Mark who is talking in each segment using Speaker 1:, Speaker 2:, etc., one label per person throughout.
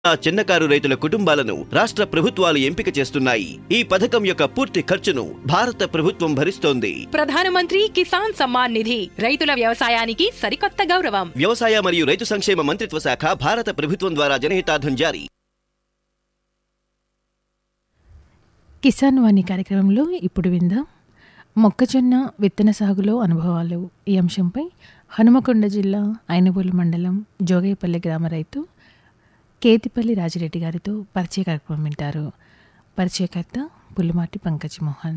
Speaker 1: ఆ చిన్నకారు రైతుల కుటుంబాలను రాష్ట్ర ప్రభుత్వాలు ఎంపిక చేస్తున్నాయి ఈ పథకం యొక్క పూర్తి ఖర్చును భారత ప్రభుత్వం భరిస్తోంది
Speaker 2: ప్రధానమంత్రి కిసాన్ సమ్మాన్ నిధి రైతుల వ్యవసాయానికి సరికొత్త గౌరవం
Speaker 1: వ్యవసాయ మరియు రైతు సంక్షేమ మంత్రిత్వ శాఖ భారత ప్రభుత్వం ద్వారా జనహితార్థం జారీ
Speaker 3: కిసాన్ వాణి కార్యక్రమంలో ఇప్పుడు విందాం మొక్కజొన్న విత్తన సాగులో అనుభవాలు ఈ అంశంపై హనుమకొండ జిల్లా ఐనబోలు మండలం జోగేపల్లి గ్రామ రైతు కేతిపల్లి రాజిరెడ్డి గారితో పరిచయ కార్యక్రమం వింటారు పరిచయకర్త పుల్లుమాటి పంకజ్ మోహన్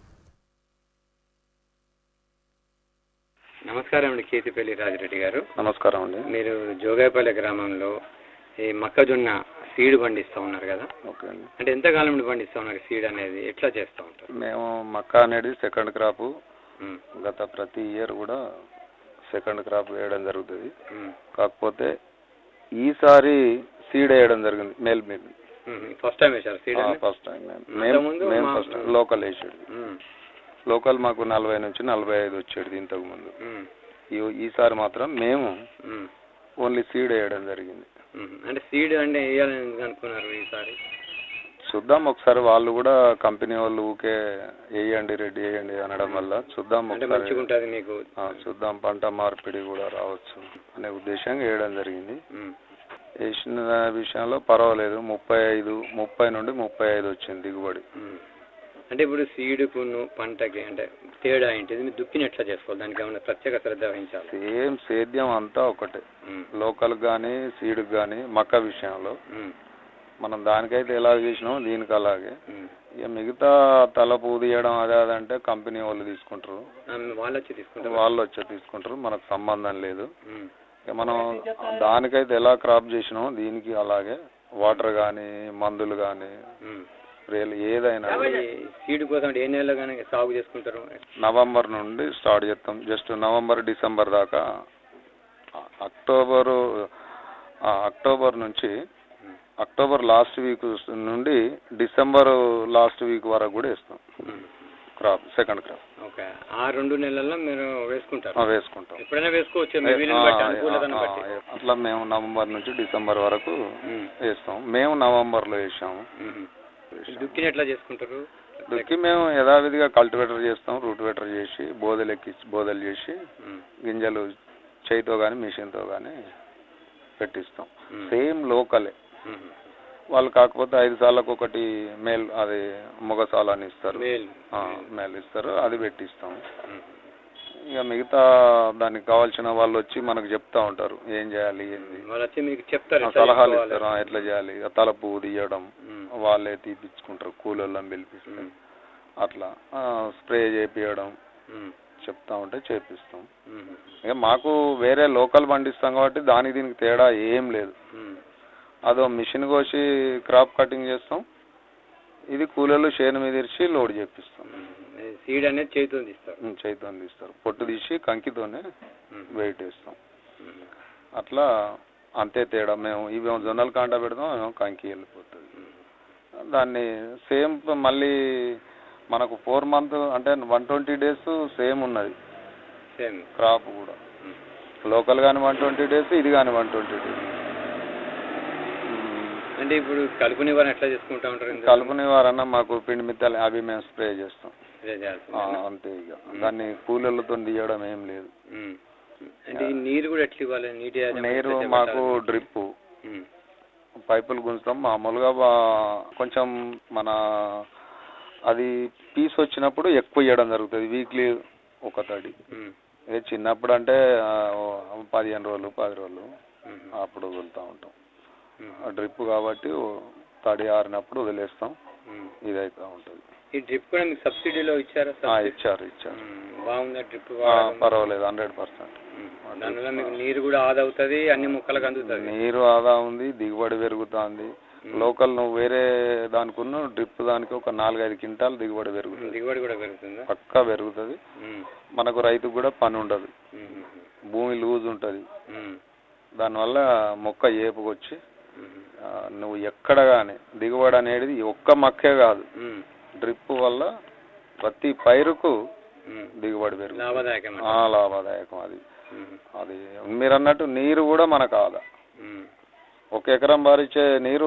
Speaker 4: నమస్కారం అండి కేతిపల్లి రాజిరెడ్డి గారు
Speaker 5: నమస్కారం అండి
Speaker 4: మీరు జోగాయపల్లి గ్రామంలో ఈ మొక్కజొన్న సీడ్ పండిస్తూ ఉన్నారు కదా
Speaker 5: ఓకే అండి
Speaker 4: అంటే ఎంతకాలం నుండి పండిస్తూ ఉన్నారు సీడ్ అనేది ఎట్లా చేస్తూ ఉంటారు
Speaker 5: మేము మక్కా అనేది సెకండ్ క్రాప్
Speaker 4: ఉమ్,
Speaker 5: గత ప్రతి ఇయర్ కూడా సెకండ్ క్రాప్ వేయడం జరుగుతుంది
Speaker 4: ఉమ్,
Speaker 5: కాకపోతే ఈసారి సీడ్ వేయడం జరిగింది మేల్ మీద
Speaker 4: ఉమ్. ఫస్ట్ టైం వేశారు సీడ్ అనేది?
Speaker 5: ఫస్ట్ టైం మేము
Speaker 4: అంతకుముందు
Speaker 5: మేము
Speaker 4: మా-
Speaker 5: ఫస్ట్ లోకల్ వేసాడు
Speaker 4: ఉమ్,
Speaker 5: లోకల్ మాకు నలభై నుంచి నలభై ఐదు వచ్చేది ఇంతకు ముందు
Speaker 4: ఉమ్,
Speaker 5: ఈ- ఈసారి మాత్రం మేము
Speaker 4: ఉమ్,
Speaker 5: ఓన్లీ సీడ్ వేయడం జరిగింది
Speaker 4: ఉమ్. అంటే సీడ్ అంటే వేయాలని ఎందుకు అనుకున్నారు ఈసారి
Speaker 5: చూద్దాం ఒకసారి వాళ్ళు కూడా కంపెనీ వాళ్ళు ఊకే వేయండి రెడీ వేయండి అనడం వల్ల చూద్దాం
Speaker 4: అంటే
Speaker 5: ఒకసారి
Speaker 4: మంచిగా ఉంటుంది మీకు
Speaker 5: ఆ, చూద్దాం పంట మార్పిడి కూడా రావచ్చు అనే ఉద్దేశంగా వేయడం జరిగింది
Speaker 4: ఉమ్,
Speaker 5: వేసిన విషయంలో పర్వాలేదు ముప్పై ఐదు ముప్పై నుండి ముప్పై ఐదు వచ్చింది దిగుబడి
Speaker 4: ఉమ్. అంటే ఇప్పుడు సీడుకు పంటకి అంటే తేడా ఏంటిది మీరు దుక్కిని ఎట్లా చేసుకోవాలి దానికి ఏమైనా ప్రత్యేక శ్రద్ధ వహించాలి
Speaker 5: సేమ్ సేద్యం అంతా ఒకటే
Speaker 4: ఉమ్,
Speaker 5: లోకల్ కానీ సీడ్కి కానీ మక్క విషయంలో
Speaker 4: ఉమ్,
Speaker 5: మనం దానికైతే ఎలా చేసినామో దీనికి అలాగే
Speaker 4: ఉమ్.
Speaker 5: ఇక మిగతా తలపు తీయడం అదే అదంటే కంపెనీ వాళ్ళు తీసుకుంటారు
Speaker 4: ఆ, వాళ్ళు వచ్చి తీసుకుంటారు
Speaker 5: వాళ్ళు వచ్చి తీసుకుంటారు మనకు సంబంధం లేదు
Speaker 4: ఉమ్,
Speaker 5: ఇక మనం దానికైతే ఎలా క్రాప్ చేసినామో దీనికి అలాగే వాటర్ కానీ మందులు కానీ
Speaker 4: ఉమ్.
Speaker 5: స్ప్రేలు ఏదైనా
Speaker 4: ఈ సీడ్ కోసం అంటే ఏ నెలలో కానీ సాగు చేసుకుంటారు
Speaker 5: నవంబర్ నుండి స్టార్ట్ చేస్తాం జస్ట్ నవంబర్ డిసెంబర్ దాకా అ- అక్టోబరు ఆ, అక్టోబర్ నుంచి అక్టోబర్ లాస్ట్ వీక్ నుండి డిసెంబర్ లాస్ట్ వీక్ వరకు కూడా వేస్తాం
Speaker 4: ఉమ్.
Speaker 5: క్రాప్ సెకండ్ క్రాప్
Speaker 4: ఓకే ఆ రెండు నెలల్లో మీరు వేసుకుంటారు
Speaker 5: ఆ, వేసుకుంటాం
Speaker 4: ఎప్పుడైనా వేసుకోవచ్చు మీ వీలుని బట్టి అనుకూలతను
Speaker 5: ఆ,
Speaker 4: బట్టి
Speaker 5: ఆ, అట్లా మేము నవంబర్ నుంచి డిసెంబర్ వరకు
Speaker 4: ఉమ్,
Speaker 5: వేస్తాం మేము నవంబర్లో వేసాము
Speaker 4: ఉమ్. దుక్కిని ఎట్లా చేసుకుంటారు
Speaker 5: దుక్కి మేము యథావిధిగా కల్టివేటర్ చేస్తాం రూటివేటర్ చేసి బోదెలు ఎక్కించి బోదెలు చేసి
Speaker 4: ఉమ్,
Speaker 5: గింజలు చేయితో కానీ మిషన్తో కానీ పెట్టిస్తాం
Speaker 4: ఉమ్,
Speaker 5: సేమ్ లోకలే
Speaker 4: ఉమ్.
Speaker 5: వాళ్ళు కాకపోతే ఐదు సార్లకు ఒకటి మేల్ అది మొగసాల అని ఇస్తారు
Speaker 4: మేల్
Speaker 5: ఆ, మేల్ ఇస్తారు అది పెట్టిస్తాం
Speaker 4: ఉమ్,
Speaker 5: ఇక మిగతా దానికి కావాల్సిన వాళ్ళు వచ్చి మనకు చెప్తా ఉంటారు ఏం చేయాలి ఏంది
Speaker 4: వాళ్ళు వచ్చి మీకు చెప్తారు
Speaker 5: ఆ,
Speaker 4: ఎట్లా
Speaker 5: సలహాలు
Speaker 4: చేసుకోవాలి.
Speaker 5: ఇస్తారు ఆ, ఎట్లా చేయాలి ఇక తలపు తీయడం
Speaker 4: ఉమ్,
Speaker 5: వాళ్ళే తీపిచ్చుకుంటారు కూలోళ్ళని పిలిపిస్తారు
Speaker 4: ఉమ్,
Speaker 5: అట్లా ఆ, స్ప్రే చేపియడం
Speaker 4: ఉమ్,
Speaker 5: చెప్తా ఉంటే చేపిస్తాం
Speaker 4: ఉమ్,
Speaker 5: ఇక మాకు వేరే లోకల్ పండిస్తాం కాబట్టి దానికి దీనికి తేడా ఏం లేదు
Speaker 4: ఉమ్,
Speaker 5: అదో మిషన్ కోసి క్రాప్ కటింగ్ చేస్తాం ఇది కూలీలు చేను మీద ఇరిచి లోడ్ చేపిస్తాం
Speaker 4: ఉమ్. సీడ్ అనేది చేతితో తీస్తారు
Speaker 5: ఉమ్, చేతితో తీస్తారు పొట్టు తీసి కంకితోనే
Speaker 4: ఉమ్,
Speaker 5: వెయిట్ వేస్తాం
Speaker 4: ఉమ్,
Speaker 5: అట్లా అంతే తేడా మేము ఇవి జొన్నలు కాంట పెడతాం మేము కంకి వెళ్ళిపోతుంది
Speaker 4: ఉమ్.
Speaker 5: దాన్ని సేమ్ మళ్ళీ మనకు ఫోర్ మంత్ అంటే వన్ ట్వంటీ డేస్ సేమ్ ఉన్నది
Speaker 4: సేమ్
Speaker 5: క్రాప్ కూడా
Speaker 4: ఉమ్.
Speaker 5: లోకల్ కానీ వన్ ట్వంటీ డేస్ ఇది కానీ వన్ ట్వంటీ డేస్
Speaker 4: అంటే ఇప్పుడు కలుపు నివారణ ఎట్లా చేసుకుంటా ఉంటారు ఇందులో?
Speaker 5: కలుపుని వారన్నా మాకు పిండి మిత్తాలు అవి మేము స్ప్రే చేస్తాం
Speaker 4: ఇదే
Speaker 5: ఆ,
Speaker 4: చేయాల్సిందేనా?
Speaker 5: అంతే ఇక దాన్ని కూలీలతో తీయడం ఏం లేదు
Speaker 4: ఉమ్. అంటే ఈ నీరు కూడా ఎట్లా ఇవ్వాలి నీటి యాజమాన్యం
Speaker 5: నీరు
Speaker 4: ఎట్లా
Speaker 5: మాకు
Speaker 4: చేపట్టాలి?
Speaker 5: డ్రిప్
Speaker 4: ఉమ్,
Speaker 5: పైపులు గుంజుతాం మామూలుగా బా- కొంచెం మన అది పీస్ వచ్చినప్పుడు ఎక్కువ ఇవ్వడం జరుగుతుంది వీక్లీ ఒక తడి
Speaker 4: ఉమ్,
Speaker 5: ఏ చిన్నప్పుడు అంటే ఆ, ఓ పదిహేను రోజులు పది రోజులు
Speaker 4: ఉమ్,
Speaker 5: అప్పుడు వదులుతూ ఉంటాం
Speaker 4: ఉమ్,
Speaker 5: ఆ డ్రిప్ కాబట్టి ఓ తడి ఆరినప్పుడు వదిలేస్తాం
Speaker 4: ఉమ్.
Speaker 5: ఇదైతే ఉంటుంది
Speaker 4: ఈ డ్రిప్ కూడా మీకు సబ్సిడీలో ఇచ్చారా
Speaker 5: ఆ,
Speaker 4: సబ్సిడీ?
Speaker 5: ఇచ్చారు ఇచ్చారు
Speaker 4: ఉమ్, బాగుందా డ్రిప్
Speaker 5: ఆ, పర్వాలేదు హండ్రెడ్ పర్సెంట్
Speaker 4: దానివల్ల మీకు నీరు కూడా ఆదా అవుతుంది అన్ని మొక్కలకు అందుతుంది
Speaker 5: నీరు ఆదా ఉంది దిగుబడి పెరుగుతుంది లోకల్ నువ్వు వేరే దానికున్న డ్రిప్ దానికి ఒక నాలుగైదు క్వింటాల్ దిగుబడి పెరుగుతుంది
Speaker 4: దిగుబడి కూడా పెరుగుతుందా
Speaker 5: పక్కా పెరుగుతుంది
Speaker 4: ఉమ్,
Speaker 5: మనకు రైతుకు కూడా పని ఉండదు
Speaker 4: ఉమ్,
Speaker 5: భూమి లూజ్ ఉంటుంది
Speaker 4: ఉమ్,
Speaker 5: దానివల్ల మొక్క ఏపుకొచ్చి
Speaker 4: ఉమ్,
Speaker 5: ఆ, నువ్వు ఎక్కడ కానీ దిగుబడి అనేది ఈ ఒక్క మొక్కే కాదు
Speaker 4: ఉమ్,
Speaker 5: డ్రిప్ వల్ల ప్రతి పైరుకు
Speaker 4: ఉమ్.
Speaker 5: దిగుబడి పెరుగుతుంది
Speaker 4: లాభదాయకం
Speaker 5: ఆ, లాభదాయకం అది
Speaker 4: ఉమ్,
Speaker 5: అది మీరు అన్నట్టు నీరు కూడా మనకు ఆదా
Speaker 4: ఉమ్.
Speaker 5: ఒక ఎకరం పారించే నీరు